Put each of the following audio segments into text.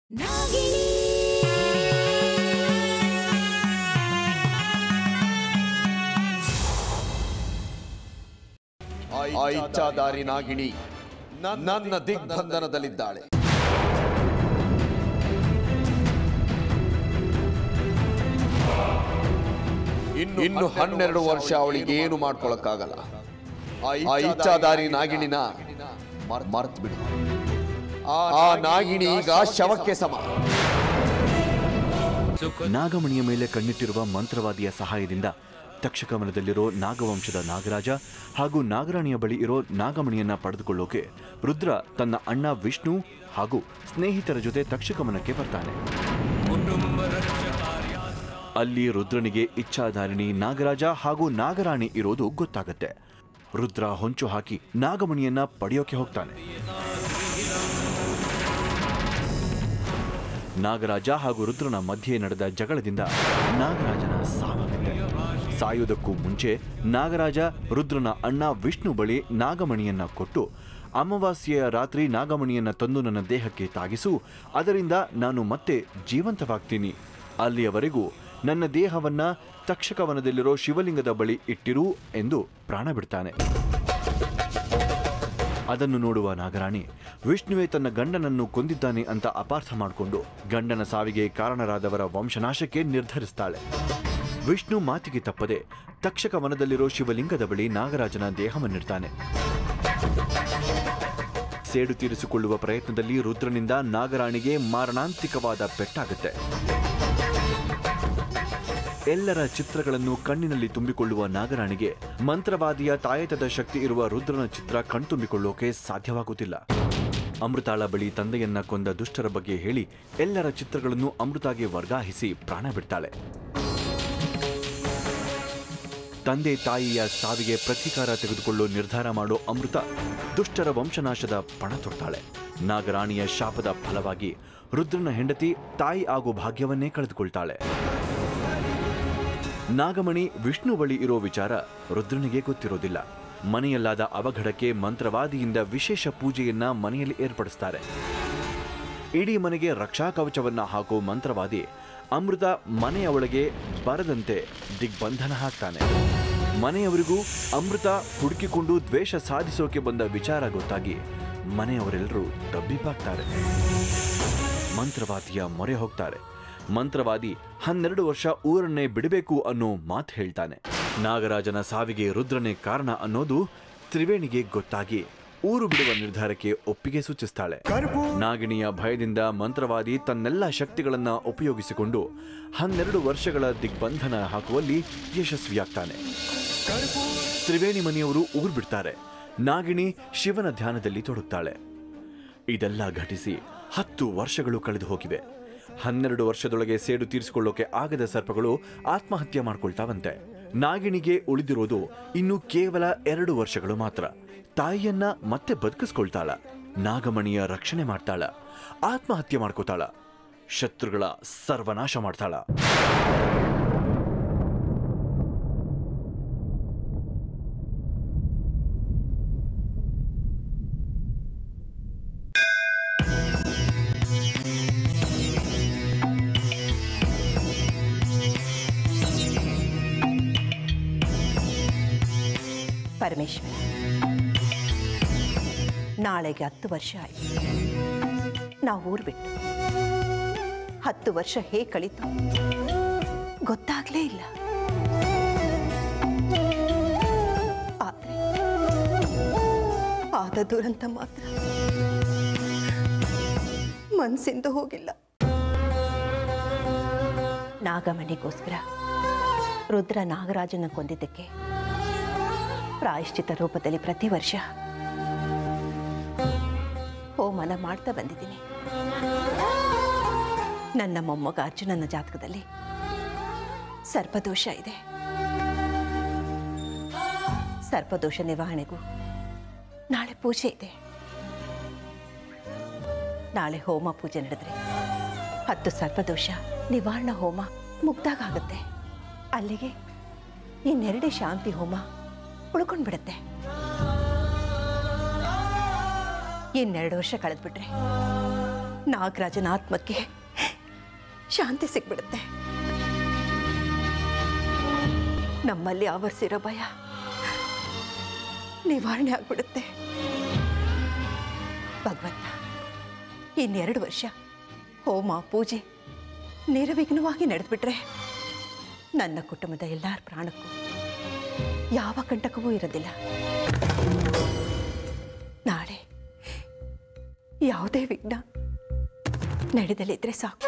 ಆ ಇಚ್ಛಾಧಾರಿ ನಾಗಿಣಿ ನನ್ನ ದಿಗ್ಬಂಧನದಲ್ಲಿದ್ದಾಳೆ ಇನ್ನು ಇನ್ನು ಹನ್ನೆರಡು ವರ್ಷ ಅವಳಿಗೆ ಏನು ಮಾಡ್ಕೊಳಕ್ಕಾಗಲ್ಲ ಆ ಇಚ್ಛಾಧಾರಿ ನಾಗಿಣಿನ ಮರ್ತ್ ಬಿಡು ಆ ನಾಗಿಣಿ ಈಗ ಶವಕ್ಕೆ ಸಮ ನಾಗಮಣಿಯ ಮೇಲೆ ಕಣ್ಣಿಟ್ಟಿರುವ ಮಂತ್ರವಾದಿಯ ಸಹಾಯದಿಂದ ತಕ್ಷಕವನದಲ್ಲಿರೋ ನಾಗವಂಶದ ನಾಗರಾಜ ಹಾಗೂ ನಾಗರಾಣಿಯ ಬಳಿ ಇರೋ ನಾಗಮಣಿಯನ್ನ ಪಡೆದುಕೊಳ್ಳೋಕೆ ರುದ್ರ ತನ್ನ ಅಣ್ಣ ವಿಷ್ಣು ಹಾಗೂ ಸ್ನೇಹಿತರ ಜೊತೆ ತಕ್ಷಕವನಕ್ಕೆ ಬರ್ತಾನೆ ಅಲ್ಲಿ ರುದ್ರನಿಗೆ ಇಚ್ಛಾಧಾರಿಣಿ ನಾಗರಾಜ ಹಾಗೂ ನಾಗರಾಣಿ ಇರೋದು ಗೊತ್ತಾಗತ್ತೆ ರುದ್ರ ಹೊಂಚು ಹಾಕಿ ನಾಗಮಣಿಯನ್ನ ಪಡೆಯೋಕೆ ಹೋಗ್ತಾನೆ ನಾಗರಾಜ ಹಾಗೂ ರುದ್ರನ ಮಧ್ಯೆ ನಡೆದ ಜಗಳದಿಂದ ನಾಗರಾಜನ ಸಾವಾಗುತ್ತೆ ಸಾಯುವುದಕ್ಕೂ ಮುಂಚೆ ನಾಗರಾಜ ರುದ್ರನ ಅಣ್ಣ ವಿಷ್ಣು ಬಳಿ ನಾಗಮಣಿಯನ್ನ ಕೊಟ್ಟು ಅಮಾವಾಸ್ಯೆಯ ರಾತ್ರಿ ನಾಗಮಣಿಯನ್ನ ತಂದು ನನ್ನ ದೇಹಕ್ಕೆ ತಾಗಿಸು ಅದರಿಂದ ನಾನು ಮತ್ತೆ ಜೀವಂತವಾಗ್ತೀನಿ ಅಲ್ಲಿಯವರೆಗೂ ನನ್ನ ದೇಹವನ್ನ ತಕ್ಷಕವನದಲ್ಲಿರೋ ಶಿವಲಿಂಗದ ಬಳಿ ಇಟ್ಟಿರು ಎಂದು ಪ್ರಾಣ ಬಿಡ್ತಾನೆ ಅದನ್ನು ನೋಡುವ ನಾಗರಾಣಿ ವಿಷ್ಣುವೇ ತನ್ನ ಗಂಡನನ್ನು ಕೊಂದಿದ್ದಾನೆ ಅಂತ ಅಪಾರ್ಥ ಮಾಡಿಕೊಂಡು ಗಂಡನ ಸಾವಿಗೆ ಕಾರಣರಾದವರ ವಂಶನಾಶಕ್ಕೆ ನಿರ್ಧರಿಸ್ತಾಳೆ ವಿಷ್ಣು ಮಾತಿಗೆ ತಪ್ಪದೆ ತಕ್ಷಕ ವನದಲ್ಲಿರೋ ಶಿವಲಿಂಗದ ಬಳಿ ನಾಗರಾಜನ ದೇಹವನ್ನಿಡ್ತಾನೆ ಸೇಡು ತೀರಿಸಿಕೊಳ್ಳುವ ಪ್ರಯತ್ನದಲ್ಲಿ ರುದ್ರನಿಂದ ನಾಗರಾಣಿಗೆ ಮಾರಣಾಂತಿಕವಾದ ಪೆಟ್ಟಾಗುತ್ತೆ ಎಲ್ಲರ ಚಿತ್ರಗಳನ್ನು ಕಣ್ಣಿನಲ್ಲಿ ತುಂಬಿಕೊಳ್ಳುವ ನಾಗರಾಣಿಗೆ ಮಂತ್ರವಾದಿಯ ತಾಯತದ ಶಕ್ತಿ ಇರುವ ರುದ್ರನ ಚಿತ್ರ ಕಣ್ತುಂಬಿಕೊಳ್ಳೋಕೆ ಸಾಧ್ಯವಾಗುತ್ತಿಲ್ಲ ಅಮೃತಾಳ ಬಳಿ ತಂದೆಯನ್ನ ಕೊಂದ ದುಷ್ಟರ ಬಗ್ಗೆ ಹೇಳಿ ಎಲ್ಲರ ಚಿತ್ರಗಳನ್ನು ಅಮೃತಾಗೆ ವರ್ಗಾಯಿಸಿ ಪ್ರಾಣ ಬಿಡ್ತಾಳೆ ತಂದೆ ತಾಯಿಯ ಸಾವಿಗೆ ಪ್ರತೀಕಾರ ತೆಗೆದುಕೊಳ್ಳೋ ನಿರ್ಧಾರ ಮಾಡೋ ಅಮೃತ ದುಷ್ಟರ ವಂಶನಾಶದ ಪಣ ತೊಡ್ತಾಳೆ ನಾಗರಾಣಿಯ ಶಾಪದ ಫಲವಾಗಿ ರುದ್ರನ ಹೆಂಡತಿ ತಾಯಿ ಆಗೋ ಭಾಗ್ಯವನ್ನೇ ಕಳೆದುಕೊಳ್ತಾಳೆ ನಾಗಮಣಿ ವಿಷ್ಣು ಬಳಿ ಇರೋ ವಿಚಾರ ರುದ್ರನಿಗೆ ಗೊತ್ತಿರೋದಿಲ್ಲ ಮನೆಯಲ್ಲಾದ ಅವಘಡಕ್ಕೆ ಮಂತ್ರವಾದಿಯಿಂದ ವಿಶೇಷ ಪೂಜೆಯನ್ನ ಮನೆಯಲ್ಲಿ ಏರ್ಪಡಿಸ್ತಾರೆ ಇಡೀ ಮನೆಗೆ ರಕ್ಷಾ ಕವಚವನ್ನ ಹಾಕೋ ಮಂತ್ರವಾದಿ ಅಮೃತ ಮನೆಯ ಒಳಗೆ ಬರದಂತೆ ದಿಗ್ಬಂಧನ ಹಾಕ್ತಾನೆ ಮನೆಯವರಿಗೂ ಅಮೃತ ಹುಡುಕಿಕೊಂಡು ದ್ವೇಷ ಸಾಧಿಸೋಕೆ ಬಂದ ವಿಚಾರ ಗೊತ್ತಾಗಿ ಮನೆಯವರೆಲ್ಲರೂ ತಬ್ಬಿಬ್ಬಾಗ್ತಾರೆ ಮಂತ್ರವಾದಿಯ ಮೊರೆ ಹೋಗ್ತಾರೆ ಮಂತ್ರವಾದಿ ಹನ್ನೆರಡು ವರ್ಷ ಊರನ್ನೇ ಬಿಡಬೇಕು ಅನ್ನೋ ಮಾತು ಹೇಳ್ತಾನೆ ನಾಗರಾಜನ ಸಾವಿಗೆ ರುದ್ರನೇ ಕಾರಣ ಅನ್ನೋದು ತ್ರಿವೇಣಿಗೆ ಗೊತ್ತಾಗಿ ಊರು ಬಿಡುವ ನಿರ್ಧಾರಕ್ಕೆ ಒಪ್ಪಿಗೆ ಸೂಚಿಸ್ತಾಳೆ ನಾಗಿಣಿಯ ಭಯದಿಂದ ಮಂತ್ರವಾದಿ ತನ್ನೆಲ್ಲ ಶಕ್ತಿಗಳನ್ನ ಉಪಯೋಗಿಸಿಕೊಂಡು ಹನ್ನೆರಡು ವರ್ಷಗಳ ದಿಗ್ಬಂಧನ ಹಾಕುವಲ್ಲಿ ಯಶಸ್ವಿಯಾಗ್ತಾನೆ ತ್ರಿವೇಣಿ ಮನೆಯವರು ಊರು ಬಿಡ್ತಾರೆ ನಾಗಿಣಿ ಶಿವನ ಧ್ಯಾನದಲ್ಲಿ ತೊಡಗ್ತಾಳೆ ಇದೆಲ್ಲ ಘಟಿಸಿ ಹತ್ತು ವರ್ಷಗಳು ಕಳೆದು ಹೋಗಿವೆ ಹನ್ನೆರಡು ವರ್ಷದೊಳಗೆ ಸೇಡು ತೀರಿಸಿಕೊಳ್ಳೋಕೆ ಆಗದ ಸರ್ಪಗಳು ಆತ್ಮಹತ್ಯೆ ಮಾಡ್ಕೊಳ್ತಾವಂತೆ ನಾಗಿಣಿಗೆ ಉಳಿದಿರೋದು ಇನ್ನು ಕೇವಲ ಎರಡು ವರ್ಷಗಳು ಮಾತ್ರ ತಾಯಿಯನ್ನ ಮತ್ತೆ ಬದುಕಿಸ್ಕೊಳ್ತಾಳ ನಾಗಮಣಿಯ ರಕ್ಷಣೆ ಮಾಡ್ತಾಳ ಆತ್ಮಹತ್ಯೆ ಮಾಡ್ಕೋತಾಳ ಶತ್ರುಗಳ ಸರ್ವನಾಶ ಮಾಡ್ತಾಳ ಪರಮೇಶ್ವರ ನಾಳೆಗೆ ಹತ್ತು ವರ್ಷ ಆಯ್ತು ನಾವು ಊರು ಬಿಟ್ಟು ಹತ್ತು ವರ್ಷ ಹೇಗೆ ಕಳೀತು ಗೊತ್ತಾಗ್ಲೇ ಇಲ್ಲ ಆದ್ರೆ ಆದ ದುರಂತ ಮಾತ್ರ ಮನಸ್ಸಿಂದ ಹೋಗಿಲ್ಲ ನಾಗಮಣಿಗೋಸ್ಕರ ರುದ್ರ ನಾಗರಾಜನ ಕೊಂದಿದ್ದಕ್ಕೆ ಪ್ರಾಯಶ್ಚಿತ ರೂಪದಲ್ಲಿ ಪ್ರತಿ ವರ್ಷ ಹೋಮನ ಮಾಡ್ತಾ ಬಂದಿದ್ದೀನಿ ನನ್ನ ಮೊಮ್ಮಗ ಅರ್ಜುನನ ಜಾತಕದಲ್ಲಿ ಸರ್ಪದೋಷ ಇದೆ ಸರ್ಪದೋಷ ನಿವಾರಣೆಗೂ ನಾಳೆ ಪೂಜೆ ಇದೆ ನಾಳೆ ಹೋಮ ಪೂಜೆ ನಡೆದ್ರೆ ಹತ್ತು ಸರ್ಪದೋಷ ನಿವಾರಣಾ ಹೋಮ ಮುಗ್ದಾಗುತ್ತೆ ಅಲ್ಲಿಗೆ ಇನ್ನೆರಡೇ ಶಾಂತಿ ಹೋಮ ಉಳ್ಕೊಂಡ್ಬಿಡುತ್ತೆ ಇನ್ನೆರಡು ವರ್ಷ ಕಳೆದ್ಬಿಟ್ರೆ ನಾಗರಾಜನ ಆತ್ಮಕ್ಕೆ ಶಾಂತಿ ಸಿಗ್ಬಿಡುತ್ತೆ ನಮ್ಮಲ್ಲಿ ಆವರಿಸಿರೋ ಭಯ ನಿವಾರಣೆ ಆಗ್ಬಿಡುತ್ತೆ ಭಗವಂತ ಇನ್ನೆರಡು ವರ್ಷ ಹೋಮ ಪೂಜೆ ನಿರ್ವಿಘ್ನವಾಗಿ ನಡೆದ್ಬಿಟ್ರೆ ನನ್ನ ಕುಟುಂಬದ ಎಲ್ಲರ ಪ್ರಾಣಕ್ಕೂ ಯಾವ ಕಂಟಕವೂ ಇರೋದಿಲ್ಲ ನಾಳೆ ಯಾವುದೇ ವಿಘ್ನ ನಡೆದಲಿದ್ರೆ ಸಾಕು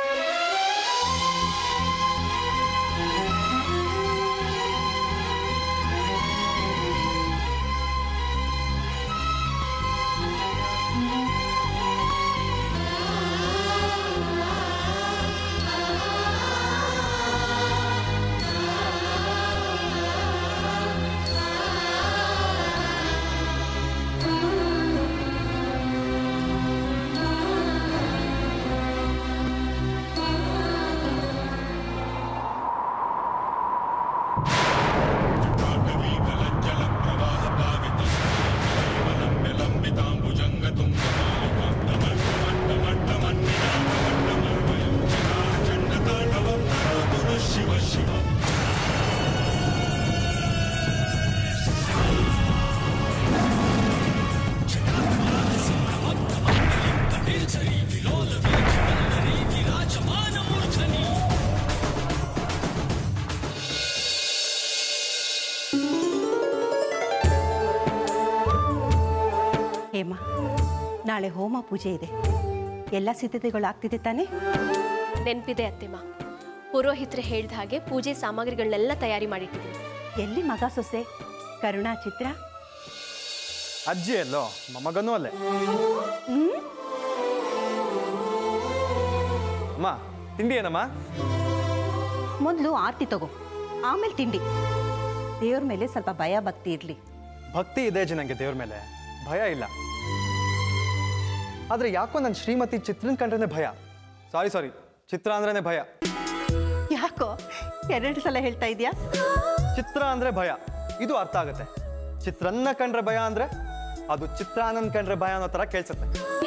ಹೇಮ ನಾಳೆ ಹೋಮ ಪೂಜೆ ಇದೆ ಎಲ್ಲ ಸಿದ್ಧತೆಗಳು ಆಗ್ತಿದೆ ತಾನೇ ನೆನಪಿದೆ ಅತ್ತೆಮ್ಮ ಪುರೋಹಿತರು ಹೇಳಿದ ಹಾಗೆ ಪೂಜೆ ಸಾಮಗ್ರಿಗಳನ್ನೆಲ್ಲ ತಯಾರಿ ಮಾಡಿಟ್ಟಿದ್ದೀನಿ ಎಲ್ಲಿ ಮಗ ಸೊಸೆ ಕರುಣಾ ಚಿತ್ರ ಅಜ್ಜಿ ಅಲ್ಲೋ ಮೊಮ್ಮಗನೂ ಅಲ್ಲೇ ಅಮ್ಮ ತಿಂಡಿ ಏನಮ್ಮ ಮೊದಲು ಆರತಿ ತಗೋ ಆಮೇಲೆ ತಿಂಡಿ ದೇವ್ರ ಮೇಲೆ ಸ್ವಲ್ಪ ಭಯ ಭಕ್ತಿ ಇರಲಿ ಭಕ್ತಿ ಇದೆ ಅಜ್ಜಿ ನನಗೆ ದೇವ್ರ ಮೇಲೆ ಭಯ ಇಲ್ಲ ಆದ್ರೆ ಯಾಕೋ ನನ್ನ ಶ್ರೀಮತಿ ಚಿತ್ರನ್ ಕಂಡ್ರೆ ಭಯ ಸಾರಿ ಸಾರಿ ಚಿತ್ರ ಅಂದ್ರೇನೆ ಭಯ ಯಾಕೋ ಎರಡು ಸಲ ಹೇಳ್ತಾ ಇದೆಯಾ ಚಿತ್ರ ಅಂದ್ರೆ ಭಯ ಇದು ಅರ್ಥ ಆಗುತ್ತೆ ಚಿತ್ರನ್ನ ಕಂಡ್ರೆ ಭಯ ಅಂದ್ರೆ ಅದು ಚಿತ್ರಾನಂದ್ ಕಂಡ್ರೆ ಭಯ ಅನ್ನೋ ತರ ಕೇಳ್ಸತ್ತೆ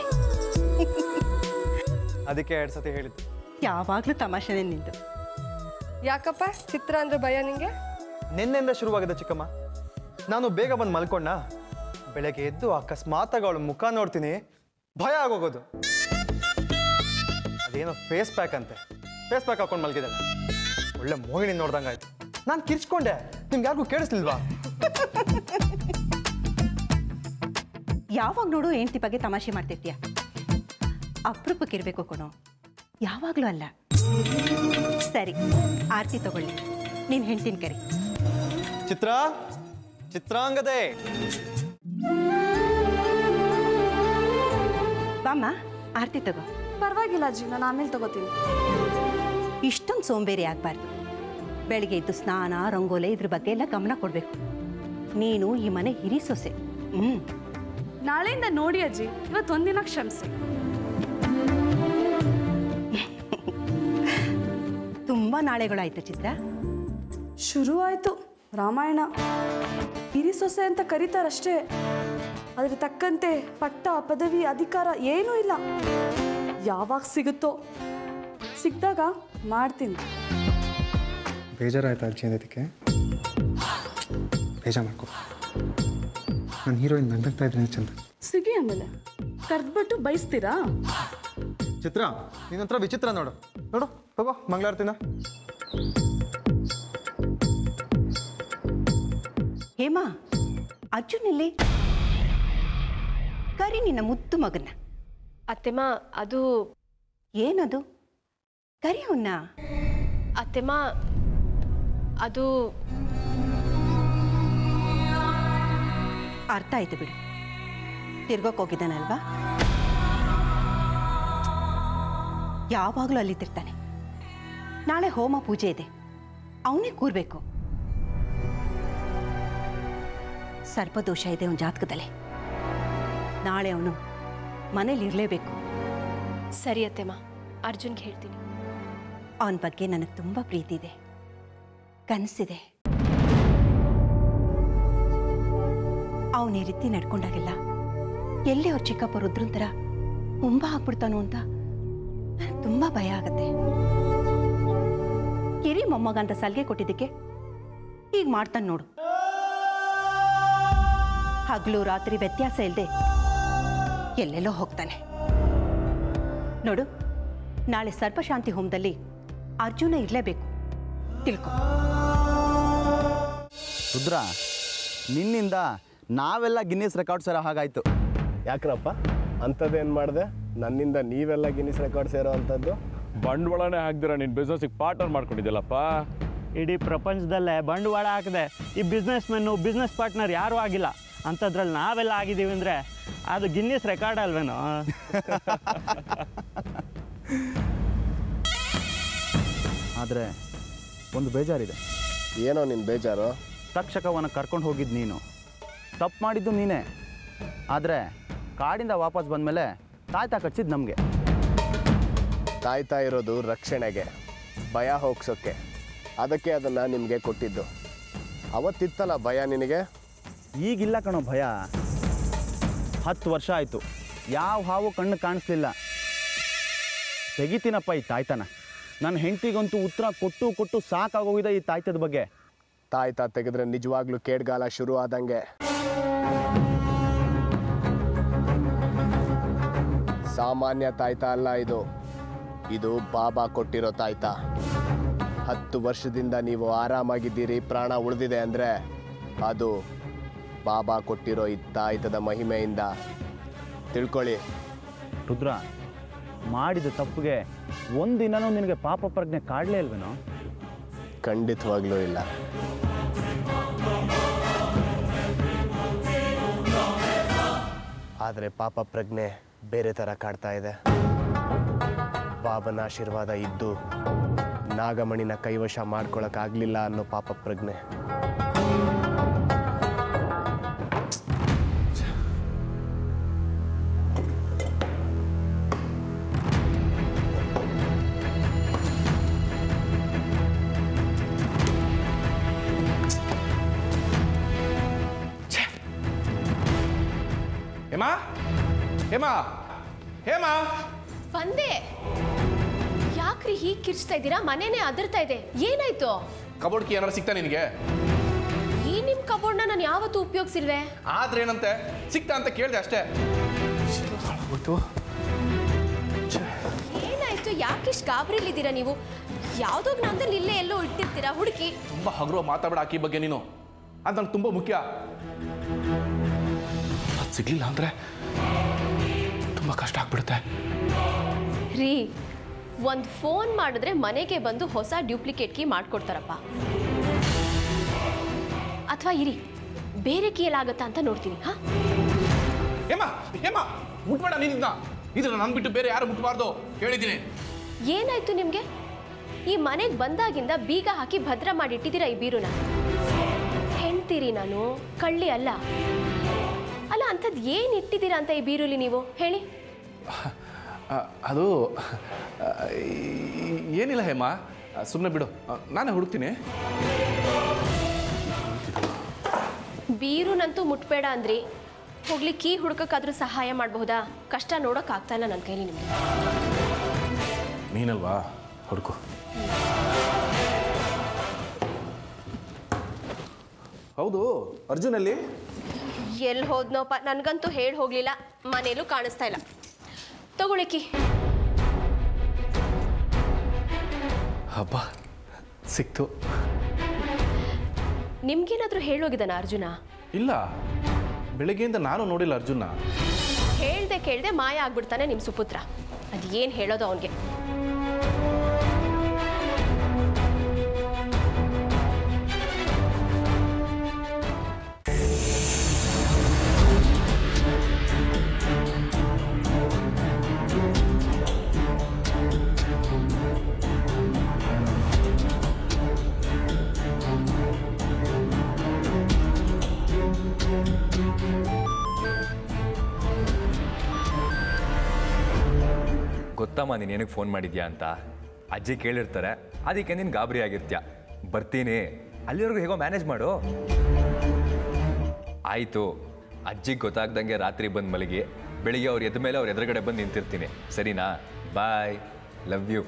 ಅದಕ್ಕೆ ಎರಡ್ ಸತಿ ಹೇಳಿದ್ದು ಯಾವಾಗಲೂ ತಮಾಷೆನೇ ನಿಂದು ಯಾಕಪ್ಪ ಚಿತ್ರ ಅಂದ್ರೆ ಭಯ ನಿಂಗೆ ನಿನ್ನೆಯಿಂದ ಶುರುವಾಗಿದೆ ಚಿಕ್ಕಮ್ಮ ನಾನು ಬೇಗ ಬಂದು ಮಲ್ಕೊಂಡ ಬೆಳಗ್ಗೆ ಎದ್ದು ಅಕಸ್ಮಾತಾಗಿ ಅವಳ ಮುಖ ನೋಡ್ತೀನಿ ಭಯ ಆಗೋಗೋದು ಅದೇನೋ ಫೇಸ್ ಪ್ಯಾಕ್ ಅಂತೆ ಫೇಸ್ ಪ್ಯಾಕ್ ಹಾಕೊಂಡು ಮಲಗಿದ್ದಾಳೆ ಒಳ್ಳೆ ಮೋಹಿನಿ ನೋಡ್ದಂಗಾಯ್ತು ನಾನು ಕಿರ್ಚ್ಕೊಂಡೆ ನಿಮ್ಗೆ ಯಾರಿಗೂ ಕೇಳಿಸ್ಲಿಲ್ವಾ ಯಾವಾಗ ನೋಡು ಹೆಂಡತಿ ಬಗ್ಗೆ ತಮಾಷೆ ಮಾಡ್ತಿರ್ತೀಯ ಅಪರೂಪಕ್ಕಿರ್ಬೇಕು ಕಣೋ ಯಾವಾಗಲೂ ಅಲ್ಲ ಸರಿ ಆರತಿ ತಗೊಳ್ಳಿ ನೀನು ಹೆಂಡ್ತಿನ ಕರಿ ಚಿತ್ರ ಚಿತ್ರಾಂಗದೆ ಬಾಮ್ಮ ಆರತಿ ತಗೋ ಪರವಾಗಿಲ್ಲ ಅಜ್ಜಿ ನಾನು ಆಮೇಲೆ ತಗೋತೀನಿ ಇಷ್ಟೊಂದು ಸೋಂಬೇರಿ ಆಗಬಾರ್ದು ಬೆಳಿಗ್ಗೆ ಎದ್ದು ಸ್ನಾನ ರಂಗೋಲೆ ಇದ್ರ ಬಗ್ಗೆ ಎಲ್ಲ ಗಮನ ಕೊಡಬೇಕು ನೀನು ಈ ಮನೆ ಹಿರಿ ಸೊಸೆ ಹ್ಞೂ ನಾಳೆಯಿಂದ ನೋಡಿ ಅಜ್ಜಿ ಇವತ್ತೊಂದಿನ ಕ್ಷಮಿಸಿ ತುಂಬ ನಾಳೆಗಳಾಯ್ತು ಚಿತ್ರ ಶುರು ಆಯಿತು ರಾಮಾಯಣ ಹಿರಿ ಸೊಸೆ ಅಂತ ಕರೀತಾರಷ್ಟೇ ಅದ್ರ ತಕ್ಕಂತೆ ಪಟ್ಟ ಪದವಿ ಅಧಿಕಾರ ಏನೂ ಇಲ್ಲ ಯಾವಾಗ ಸಿಗುತ್ತೋ ಸಿಕ್ಕಿದಾಗ ಮಾಡ್ತೀನಿ ಬೇಜಾರಾಯ್ತಾ ಅಜ್ಜಿ ಅದಕ್ಕೆ ಬೇಜಾರು ಮಾಡ್ಕೊ ನನ್ನ ಹೀರೋಯಿನ್ ನಗ್ನಗ್ತಾ ಇದ್ರೆ ಚಂದ ಸಿಗಿ ಆಮೇಲೆ ಕರ್ದ್ಬಿಟ್ಟು ಬಯಸ್ತೀರಾ ಚಿತ್ರ ನಿನ್ನ ಹತ್ರ ವಿಚಿತ್ರ ನೋಡು ನೋಡು ತಗೋ ಮಂಗಳಾರತಿನ ಹೇಮಾ ಅರ್ಜುನಲ್ಲಿ ಕರಿ ನಿನ್ನ ಮುದ್ದು ಮಗನ್ನ ಅತ್ತೆಮ್ಮ ಅದು ಏನದು ಕರಿ ಅವನ್ನ ಅತ್ತೆಮ್ಮ ಅದು ಅರ್ಥ ಆಯ್ತು ಬಿಡು ತಿರ್ಗೋಕ್ ಹೋಗಿದ್ದಾನಲ್ವಾ ಯಾವಾಗಲೂ ಅಲ್ಲಿದ್ದಿರ್ತಾನೆ ನಾಳೆ ಹೋಮ ಪೂಜೆ ಇದೆ ಅವನೇ ಕೂರ್ಬೇಕು ಸರ್ಪದೋಷ ಇದೆ ಅವನ ಜಾತಕದಲ್ಲಿ ನಾಳೆ ಅವನು ಮನೇಲಿ ಇರಲೇಬೇಕು ಸರಿ ಅತ್ತೆಮ್ಮ ಅರ್ಜುನ್ಗೆ ಹೇಳ್ತೀನಿ ಅವನ ಬಗ್ಗೆ ನನಗೆ ತುಂಬ ಪ್ರೀತಿ ಇದೆ ಕನಸಿದೆ ಅವನ ಈ ರೀತಿ ನಡ್ಕೊಂಡಾಗೆಲ್ಲ ಎಲ್ಲಿ ಅವ್ರ ಚಿಕ್ಕಪ್ಪ ರುದ್ರನ್ ಥರ ಮುಂಬ ಹಾಕ್ಬಿಡ್ತಾನೋ ಅಂತ ತುಂಬ ಭಯ ಆಗತ್ತೆ ಕಿರಿ ಮೊಮ್ಮಗ ಅಂತ ಸಲಿಗೆ ಕೊಟ್ಟಿದ್ದಕ್ಕೆ ಈಗ ಮಾಡ್ತಾನೆ ನೋಡು ಹಗಲು ರಾತ್ರಿ ವ್ಯತ್ಯಾಸ ಇಲ್ಲದೆ ಎಲ್ಲೆಲ್ಲೋ ಹೋಗ್ತಾನೆ ನೋಡು ನಾಳೆ ಸರ್ಪಶಾಂತಿ ಹೋಮದಲ್ಲಿ ಅರ್ಜುನ ಇರಲೇಬೇಕು ತಿಳ್ಕೊ ರುದ್ರ ನಿನ್ನಿಂದ ನಾವೆಲ್ಲ ಗಿನ್ನಿಸ್ ರೆಕಾರ್ಡ್ ಸೇರೋ ಹಾಗಾಯ್ತು ಯಾಕ್ರಪ್ಪ ಅಂಥದ್ದೇನು ಮಾಡಿದೆ ನನ್ನಿಂದ ನೀವೆಲ್ಲ ಗಿನ್ನಿಸ್ ರೆಕಾರ್ಡ್ ಸೇರೋ ಅಂಥದ್ದು ಬಂಡವಾಳನೇ ಹಾಕ್ದಿರ ನಿನ್ನ ಬಿಸ್ನೆಸ್ಗೆ ಪಾರ್ಟ್ನರ್ ಮಾಡ್ಕೊಂಡಿದ್ಯಲ್ಲಪ್ಪ ಇಡೀ ಪ್ರಪಂಚದಲ್ಲೇ ಬಂಡವಾಳ ಹಾಕಿದೆ ಈ ಬಿಸ್ನೆಸ್ ಮೆನ್ನು ಬಿಸ್ನೆಸ್ ಪಾರ್ಟ್ನರ್ ಯಾರೂ ಆಗಿಲ್ಲ ಅಂಥದ್ರಲ್ಲಿ ನಾವೆಲ್ಲ ಆಗಿದ್ದೀವಿ ಅಂದರೆ ಅದು ಗಿನ್ನಿಸ್ ರೆಕಾರ್ಡ್ ಅಲ್ವೇನೋ ಆದರೆ ಒಂದು ಬೇಜಾರಿದೆ ಏನೋ ನಿನ್ನ ಬೇಜಾರು ತಕ್ಷಕವನ್ನ ಕರ್ಕೊಂಡು ಹೋಗಿದ್ದು ನೀನು ತಪ್ಪು ಮಾಡಿದ್ದು ನೀನೇ ಆದರೆ ಕಾಡಿಂದ ವಾಪಸ್ ಬಂದಮೇಲೆ ತಾಯ್ತಾ ಕಟ್ಸಿದ್ದು ನಮಗೆ ಕಾಯ್ತಾ ಇರೋದು ರಕ್ಷಣೆಗೆ ಭಯ ಹೋಗ್ಸೋಕ್ಕೆ ಅದಕ್ಕೆ ಅದನ್ನು ನಿಮಗೆ ಕೊಟ್ಟಿದ್ದು ಅವತ್ತಿತ್ತಲ್ಲ ಭಯ ನಿನಗೆ ಈಗಿಲ್ಲ ಕಣೋ ಭಯ ಹತ್ತು ವರ್ಷ ಆಯಿತು ಯಾವ ಹಾವು ಕಣ್ಣು ಕಾಣಿಸ್ಲಿಲ್ಲ ತೆಗಿತೀನಪ್ಪ ಈ ತಾಯ್ತನ ನನ್ನ ಹೆಂಡತಿಗಂತೂ ಉತ್ತರ ಕೊಟ್ಟು ಕೊಟ್ಟು ಸಾಕಾಗೋಗಿದೆ ಈ ತಾಯ್ತದ ಬಗ್ಗೆ ತಾಯ್ತಾ ತೆಗೆದ್ರೆ ನಿಜವಾಗ್ಲೂ ಕೇಡ್ಗಾಲ ಶುರು ಆದಂಗೆ ಸಾಮಾನ್ಯ ತಾಯ್ತಾ ಅಲ್ಲ ಇದು ಇದು ಬಾಬಾ ಕೊಟ್ಟಿರೋ ತಾಯ್ತಾ ಹತ್ತು ವರ್ಷದಿಂದ ನೀವು ಆರಾಮಾಗಿದ್ದೀರಿ ಪ್ರಾಣ ಉಳಿದಿದೆ ಅಂದರೆ ಅದು ಬಾಬಾ ಕೊಟ್ಟಿರೋ ಈ ತಾಯ್ತದ ಮಹಿಮೆಯಿಂದ ತಿಳ್ಕೊಳ್ಳಿ ರುದ್ರ ಮಾಡಿದ ತಪ್ಪಿಗೆ ಒಂದಿನನೂ ನಿನಗೆ ಪಾಪ ಪ್ರಜ್ಞೆ ಕಾಡಲೇ ಇಲ್ವೇನೋ ಖಂಡಿತವಾಗ್ಲೂ ಇಲ್ಲ ಆದರೆ ಪಾಪ ಪ್ರಜ್ಞೆ ಬೇರೆ ಥರ ಕಾಡ್ತಾ ಇದೆ ಬಾಬನ ಆಶೀರ್ವಾದ ಇದ್ದು ನಾಗಮಣಿನ ಕೈವಶ ಮಾಡ್ಕೊಳಕ್ಕಾಗ್ಲಿಲ್ಲ ಅನ್ನೋ ಪಾಪ ಪ್ರಜ್ಞೆ ಹೇಮಾ ಹೇಮಾ ಹೇಮಾ ಬಂದೆ ಯಾಕ್ರಿ ಹೀಗೆ ಕಿರ್ಚ್ತಾ ಇದ್ದೀರಾ ಮನೇನೆ ಅದರ್ತಾ ಇದೆ ಏನಾಯ್ತು ಕಬೋರ್ಡ್ಗೆ ಏನಾರು ಸಿಗ್ತಾ ನಿನಗೆ ಈ ನಿಮ್ ಕಬೋರ್ಡ್ನ ನಾನು ಯಾವತ್ತೂ ಉಪಯೋಗಿಸಿಲ್ವೇ ಆದ್ರೆ ಏನಂತೆ ಸಿಗ್ತಾ ಅಂತ ಕೇಳಿದೆ ಅಷ್ಟೇ ಏನಾಯ್ತು ಯಾಕಿಷ್ಟು ಗಾಬರಿಲಿದ್ದೀರಾ ನೀವು ಯಾವುದೋ ಜ್ಞಾನದಲ್ಲಿ ಇಲ್ಲೇ ಎಲ್ಲೋ ಇಟ್ಟಿರ್ತೀರಾ ಹುಡುಕಿ ತುಂಬ ಹಗುರ ಮಾತಾಡ ಆಕಿ ಬಗ್ಗೆ ನೀನು ಅದು ನಂಗೆ ತುಂಬ ಮುಖ್ಯ ಅದು ಸಿಗ್ಲಿಲ್ಲ ಅಂದ್ರೆ ತುಂಬ ಕಷ್ಟ ಆಗ್ಬಿಡುತ್ತೆ ರೀ ಒಂದು ಫೋನ್ ಮಾಡಿದ್ರೆ ಮನೆಗೆ ಬಂದು ಹೊಸ ಡ್ಯೂಪ್ಲಿಕೇಟ್ ಕೀ ಮಾಡ್ಕೊಡ್ತಾರಪ್ಪ ಅಥವಾ ಇರಿ ಬೇರೆ ಕೀ ಎಲ್ಲಾಗತ್ತಾ ಅಂತ ನೋಡ್ತೀನಿ ಹಾ ಹೇಮಾ ಹೇಮಾ ಮುಟ್ಬೇಡ ನೀನಿದ್ನ ಇದನ್ನ ನನ್ ಬಿಟ್ಟು ಬೇರೆ ಯಾರು ಮುಟ್ಬಾರ್ದು ಹೇಳಿದ್ದೀನಿ ಏನಾಯ್ತು ನಿಮಗೆ ಈ ಮನೆಗೆ ಬಂದಾಗಿಂದ ಬೀಗ ಹಾಕಿ ಭದ್ರ ಮಾಡಿಟ್ಟಿದ್ದೀರಾ ಈ ಬೀರುನ ಹೆಣ್ತೀರಿ ನಾನು ಕಳ್ಳಿ ಅಲ್ಲ ಅಲ್ಲ ಅಂಥದ್ದು ಏನು ಇಟ್ಟಿದ್ದೀರಾ ಅಂತ ಈ ಬೀರುಲಿ ನೀವು ಹೇಳಿ ಆ, ಅದು ಆ, ಈ- ಏನಿಲ್ಲ ಹೇಮಾ ಸುಮ್ಮನೆ ಬಿಡು ಆ, ನಾನೇ ಹುಡುಕ್ತೀನಿ ಬೀರುನಂತೂ ಮುಟ್ಬೇಡ ಅಂದ್ರಿ ಹೋಗ್ಲಿ ಕೀ ಹುಡ್ಕಕ್ಕಾದ್ರೂ ಸಹಾಯ ಮಾಡಬಹುದಾ ಕಷ್ಟ ನೋಡಕ್ ಆಗ್ತಾ ಇಲ್ಲ ನನ್ನ ಕೈಲಿ ನಿಮ್ದು ನೀನಲ್ವಾ ಹುಡುಕು ಹೌದು ಅರ್ಜುನಲ್ಲಿ ಎಲ್ಲಿ ಹೋದ್ನೋಪ್ಪ ನನಗಂತೂ ಹೇಳಿ ಹೋಗ್ಲಿಲ್ಲ ಮನೇಲೂ ಕಾಣಿಸ್ತಾ ಇಲ್ಲ ತಗೊಳ್ಳಿ ಕೀ ಹಬ್ಬ ಸಿಕ್ತು ನಿಮ್ಗೇನಾದ್ರೂ ಹೇಳೋಗಿದ್ದಾನ ಅರ್ಜುನ ಇಲ್ಲ ಬೆಳಗ್ಗೆಯಿಂದ ನಾನು ನೋಡಿಲ್ಲ ಅರ್ಜುನ ಹೇಳ್ದೆ ಕೇಳ್ದೆ ಮಾಯ ಆಗ್ಬಿಡ್ತಾನೆ ನಿಮ್ಮ ಸುಪುತ್ರ ಅದು ಏನು ಹೇಳೋದು ಅವನಿಗೆ ಗೊತ್ತಮ್ಮ ನೀನು ಏನಕ್ಕೆ ಫೋನ್ ಮಾಡಿದ್ಯಾ ಅಂತ ಅಜ್ಜಿ ಕೇಳಿರ್ತಾರೆ ಅದಕ್ಕೆ ನೀನು ಗಾಬರಿ ಆಗಿರ್ತೀಯ ಬರ್ತೀನಿ ಅಲ್ಲಿವರೆಗೂ ಹೇಗೋ ಮ್ಯಾನೇಜ್ ಮಾಡು ಆಯಿತು ಅಜ್ಜಿಗೆ ಗೊತ್ತಾಗ್ದಂಗೆ ರಾತ್ರಿ ಬಂದು ಮಲಗಿ ಬೆಳಿಗ್ಗೆ ಅವ್ರು ಎದ್ದ ಮೇಲೆ ಅವ್ರ ಎದುರುಗಡೆ ಬಂದು ನಿಂತಿರ್ತೀನಿ ಸರಿನಾ ಬಾಯ್ ಲವ್ ಯು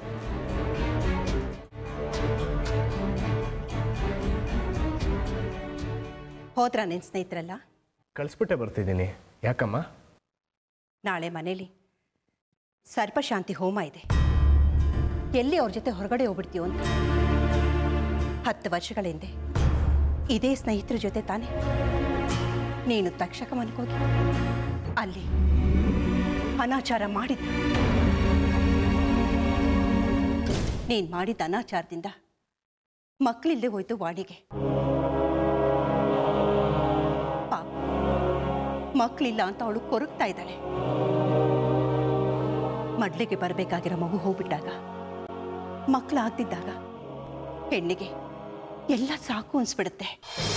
ಹೋದ್ರ ನಿನ್ನ ಸ್ನೇಹಿತರಲ್ಲ ಕಳಿಸ್ಬಿಟ್ಟೆ ಬರ್ತಿದ್ದೀನಿ ಯಾಕಮ್ಮ ನಾಳೆ ಮನೇಲಿ ಸರ್ಪಶಾಂತಿ ಹೋಮ ಇದೆ ಎಲ್ಲಿ ಅವ್ರ ಜೊತೆ ಹೊರಗಡೆ ಹೋಗ್ಬಿಡ್ತೀಯೋ ಅಂತ ಹತ್ತು ವರ್ಷಗಳ ಹಿಂದೆ ಇದೇ ಸ್ನೇಹಿತರ ಜೊತೆ ತಾನೆ ನೀನು ತಕ್ಷಕ ಮನ್ಕೋಗಿ ಅಲ್ಲಿ ಅನಾಚಾರ ಮಾಡಿದ್ದು ನೀನು ಮಾಡಿದ ಅನಾಚಾರದಿಂದ ಮಕ್ಕಳಿಲ್ಲದೆ ಹೋಯ್ತು ವಾಣಿಗೆ ಪಾಪ ಮಕ್ಕಳಿಲ್ಲ ಅಂತ ಅವಳು ಕೊರಗ್ತಾ ಇದ್ದಾಳೆ ಮಡ್ಲಿಗೆ ಬರಬೇಕಾಗಿರೋ ಮಗು ಹೋಗ್ಬಿಟ್ಟಾಗ ಮಕ್ಕಳು ಆಗ್ತಿದ್ದಾಗ ಹೆಣ್ಣಿಗೆ ಎಲ್ಲ ಸಾಕು ಅನ್ಸ್ಬಿಡುತ್ತೆ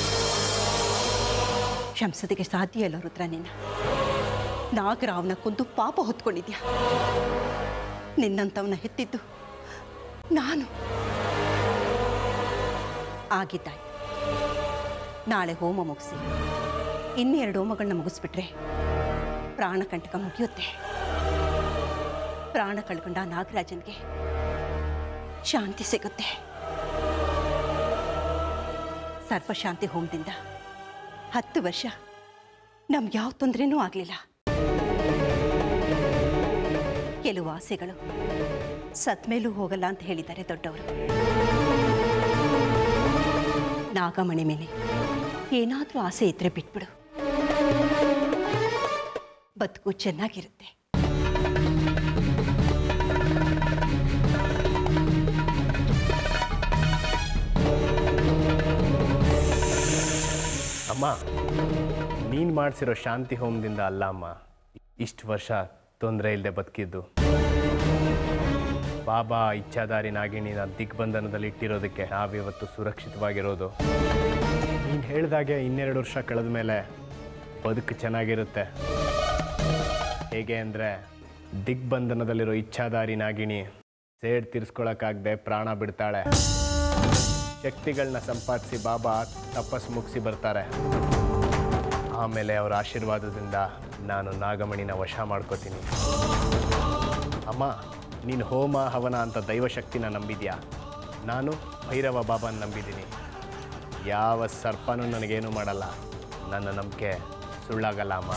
ಶಂಸದಿಗೆ ಸಾಧ್ಯ ಇಲ್ಲ ರುದ್ರ ನಿನ್ನ ನಾಗರಾವ್ನ ಕೊಂದು ಪಾಪ ಹೊತ್ಕೊಂಡಿದ್ಯಾ ನಿನ್ನಂಥವನ್ನ ಹೆತ್ತಿದ್ದು ನಾನು ಆಗಿದ್ದಾಯ್ತು ನಾಳೆ ಹೋಮ ಮುಗಿಸಿ ಇನ್ನೆರಡು ಹೋಮಗಳನ್ನ ಮುಗಿಸ್ಬಿಟ್ರೆ ಪ್ರಾಣಕಂಟಕ ಮುಗಿಯುತ್ತೆ ಪ್ರಾಣ ಕಳ್ಕೊಂಡ ನಾಗರಾಜನ್ಗೆ ಶಾಂತಿ ಸಿಗುತ್ತೆ ಸರ್ಪಶಾಂತಿ ಹೋಮದಿಂದ ಹತ್ತು ವರ್ಷ ನಮ್ಗೆ ಯಾವ ತೊಂದರೆನೂ ಆಗಲಿಲ್ಲ ಕೆಲವು ಆಸೆಗಳು ಸತ್ಮೇಲೂ ಹೋಗಲ್ಲ ಅಂತ ಹೇಳಿದ್ದಾರೆ ದೊಡ್ಡವರು ನಾಗಮಣಿ ಮೇಲೆ ಏನಾದರೂ ಆಸೆ ಇದ್ರೆ ಬಿಟ್ಬಿಡು ಬದುಕು ಚೆನ್ನಾಗಿರುತ್ತೆ ಅಮ್ಮ ನೀನು ಮಾಡಿಸಿರೋ ಶಾಂತಿ ಹೋಮದಿಂದ ಅಲ್ಲ ಅಮ್ಮ ಇಷ್ಟು ವರ್ಷ ತೊಂದರೆ ಇಲ್ಲದೆ ಬದುಕಿದ್ದು ಬಾಬಾ ಇಚ್ಛಾದಾರಿ ನಾಗಿಣಿನ ದಿಗ್ಬಂಧನದಲ್ಲಿ ಇಟ್ಟಿರೋದಕ್ಕೆ ನಾವಿವತ್ತು ಸುರಕ್ಷಿತವಾಗಿರೋದು ನೀನು ಹೇಳಿದಾಗೆ ಇನ್ನೆರಡು ವರ್ಷ ಕಳೆದ ಮೇಲೆ ಬದುಕು ಚೆನ್ನಾಗಿರುತ್ತೆ ಹೇಗೆ ಅಂದರೆ ದಿಗ್ಬಂಧನದಲ್ಲಿರೋ ಇಚ್ಛಾದಾರಿ ನಾಗಿಣಿ ಸೇಡ್ ತೀರಿಸ್ಕೊಳಕ್ಕಾಗದೆ ಪ್ರಾಣ ಬಿಡ್ತಾಳೆ ಶಕ್ತಿಗಳನ್ನ ಸಂಪಾದಿಸಿ ಬಾಬಾ ತಪಸ್ ಮುಗಿಸಿ ಬರ್ತಾರೆ ಆಮೇಲೆ ಅವರ ಆಶೀರ್ವಾದದಿಂದ ನಾನು ನಾಗಮಣಿನ ವಶ ಮಾಡ್ಕೋತೀನಿ ಅಮ್ಮ ನೀನು ಹೋಮ ಹವನ ಅಂತ ದೈವಶಕ್ತಿನ ನಂಬಿದ್ಯಾ ನಾನು ಭೈರವ ಬಾಬಾನ ನಂಬಿದ್ದೀನಿ ಯಾವ ಸರ್ಪನೂ ನನಗೇನು ಮಾಡಲ್ಲ ನನ್ನ ನಂಬಿಕೆ ಸುಳ್ಳಾಗಲ್ಲ ಅಮ್ಮ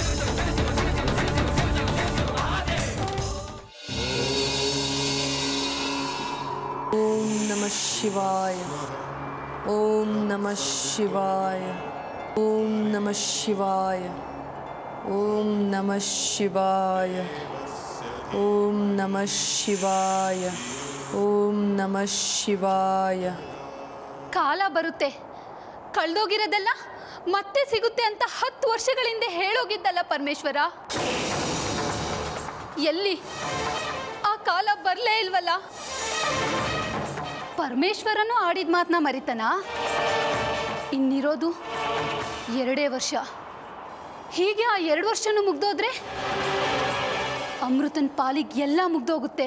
ಓಂ ನಮಃ ಶಿವಾಯ ಓಂ ನಮಃ ಶಿವಾಯ ಓಂ ನಮಃ ಶಿವಾಯ ಓಂ ನಮಃ ಶಿವಾಯ ಓಂ ನಮಃ ಶಿವಾಯ ಓಂ ನಮಃ ಶಿವಾಯ ಕಾಲ ಬರುತ್ತೆ ಕಳ್ದೋಗಿರೋದೆಲ್ಲ ಮತ್ತೆ ಸಿಗುತ್ತೆ ಅಂತ ಹತ್ತು ವರ್ಷಗಳ ಹಿಂದೆ ಹೇಳೋಗಿದ್ದಲ್ಲ ಪರಮೇಶ್ವರ ಎಲ್ಲಿ ಆ ಕಾಲ ಬರಲೇ ಇಲ್ವಲ್ಲ ಪರಮೇಶ್ವರನೂ ಆಡಿದ ಮಾತನ್ನ ಮರಿತನ ಇನ್ನಿರೋದು ಎರಡೇ ವರ್ಷ ಹೀಗೆ ಆ ಎರಡು ವರ್ಷನೂ ಮುಗ್ದೋದ್ರೆ ಅಮೃತನ್ ಪಾಲಿಗೆ ಎಲ್ಲ ಮುಗ್ದೋಗುತ್ತೆ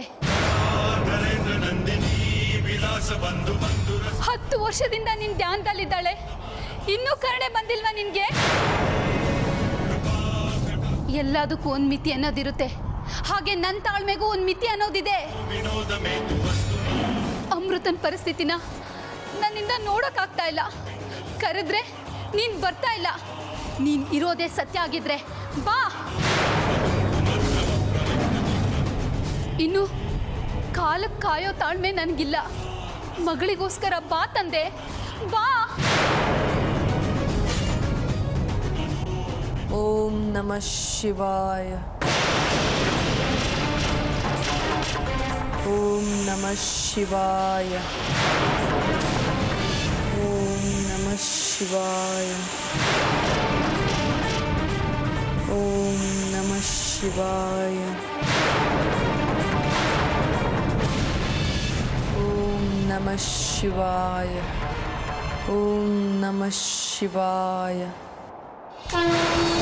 ಹತ್ತು ವರ್ಷದಿಂದ ನಿನ್ ಧ್ಯಾನದಲ್ಲಿದ್ದಾಳೆ ಇನ್ನೂ ಕರುಣೆ ಬಂದಿಲ್ವಾ ನಿನ್ಗೆ ಎಲ್ಲದಕ್ಕೂ ಒಂದು ಮಿತಿ ಅನ್ನೋದಿರುತ್ತೆ ಹಾಗೆ ನನ್ನ ತಾಳ್ಮೆಗೂ ಒಂದು ಮಿತಿ ಅನ್ನೋದಿದೆ ಅಮೃತನ್ ಪರಿಸ್ಥಿತಿನ ನನ್ನಿಂದ ನೋಡೋಕ್ಕಾಗ್ತಾ ಇಲ್ಲ ಕರೆದ್ರೆ ನೀನ್ ಬರ್ತಾ ಇಲ್ಲ ನೀನ್ ಇರೋದೇ ಸತ್ಯ ಆಗಿದ್ರೆ ಬಾ ಇನ್ನು ಕಾಲಕ್ಕೆ ಕಾಯೋ ತಾಳ್ಮೆ ನನಗಿಲ್ಲ ಮಗಳಿಗೋಸ್ಕರ ಬಾ ತಂದೆ ಬಾ ಓಂ ನಮಃ ಶಿವಾಯ ಓಂ ನಮಃ ಶಿವಾಯ ಓಂ ನಮಃ ಶಿವಾಯ ಓಂ ನಮಃ ಶಿವಾಯ ಓಂ ನಮಃ ಶಿವಾಯ ಓಂ ನಮಃ ಶಿವಾಯ